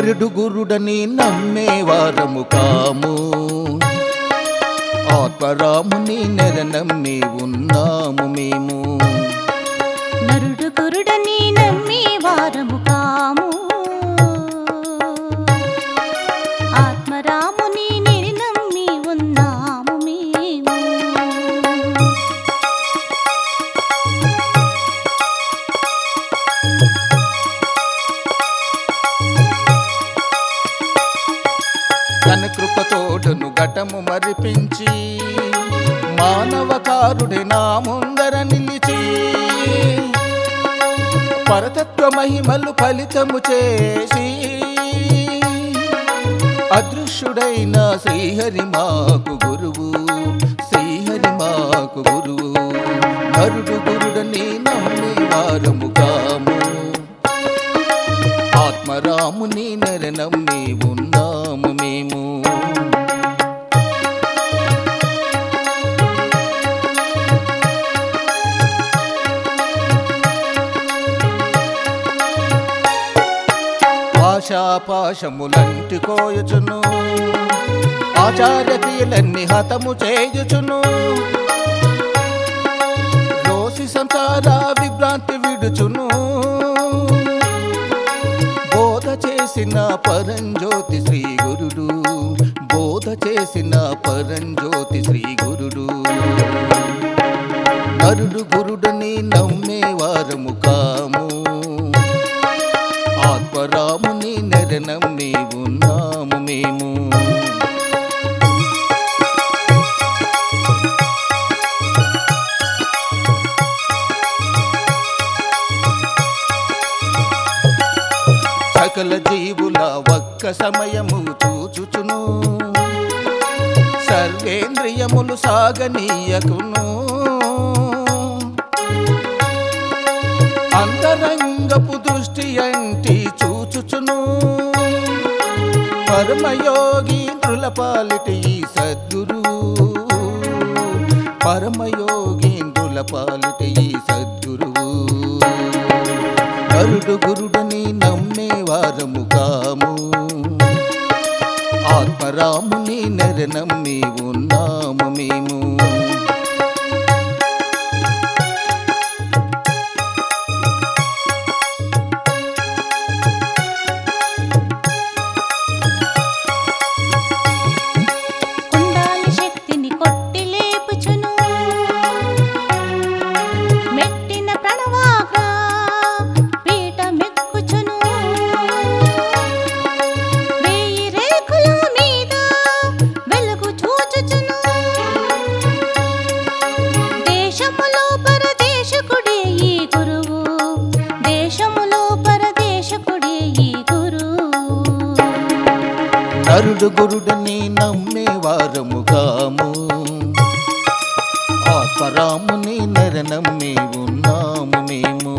నరుడు గురుడని నమ్మేవారము కాము ఆత్మరాముని నెర నమ్మి ఉన్నాము మేము నరుడు గురుడని నమ్మి వారము కాము ఆత్మరాముని నిరి నమ్మి ఉన్నాము మేము తన కృపతోడును ఘటము మరిపించి మానవకారుడి నా ముందర నిలిచి పరతత్వ మహిమలు ఫలితము చేసి అదృశ్యుడైన శ్రీహరి మాకు గురువు శ్రీహరి మాకు గురువు నరుడు గురుడని నమ్మి వారము కాము ఆత్మరాముని నెర నమ్మి ఉన్నాము మేము ఆశాపాశములంటి కోయుచును ఆచార్య క్రియలన్నీ హతము చేయుచును రోసి సంసార విభ్రాంతి విడుచును బోధ చేసిన పరంజ్యోతి శ్రీ గురుడు బోధ చేసిన పరంజ్యోతి శ్రీ గురుడు నరుడు గురుడని నమ్మేవారము కాము ఆత్మరాముని నెర నమ్మి ఉన్నాము మేము సకల జీవుల ఒక్క సమయము చూచుచును సర్వేంద్రియములు సాగనీయకును అంతరంగపు దృష్టి అంటి చూచుచును పరమయోగీంద్రుల పాలిటి ఈ సద్గురు పరమయోగీంద్రుల పాలిటి ఈ సద్గురువు నరుడు గురుడని నమ్మేవారము కాము ఆత్మరాముని నెర నమ్మి ఉన్నాము మేము కుండాలి శక్తిని కొట్టి లేపుచును మెట్టిన ప్రణవాగా పీట మెక్కుచును వేయి రేకుల మీద వెలుగు చూచుచును దేశములో పరదేశకుడే ఈ గురువు దేశములో పరదేశకుడే ఈ గురువు నరుడు గురుడని నమ్మేవారము కాము ఆత్మరాముని నెర నమ్మి ఉన్నాము మేము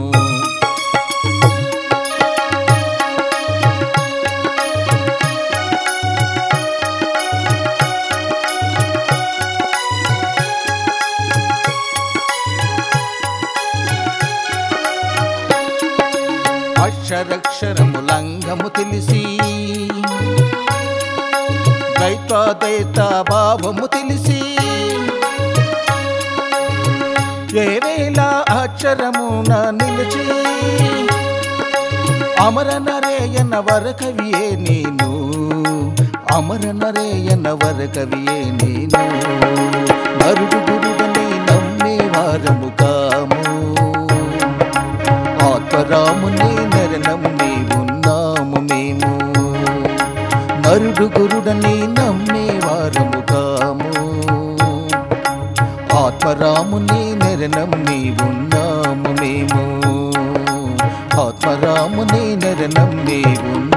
అక్షరక్షరములంఘము తెలిసి ద్వైతాద్వైత భావము తెలిసి వేవేల అక్షరమున నిలిచి అమర నరేయన వరకవియే నేను అమర నరేయన వరకవియే నేను నరుడు గురుడని నమ్మే వారము కాము ఆత్మరాముని నెర నమ్మి ఉన్నాము మేము నరుడు గురుడని నమ్మే వారము కాము ఆత్మరాముని నెర నమ్మి ఉన్నాము మేము ఆత్మరాముని నెర నమ్మి ఉన్నాము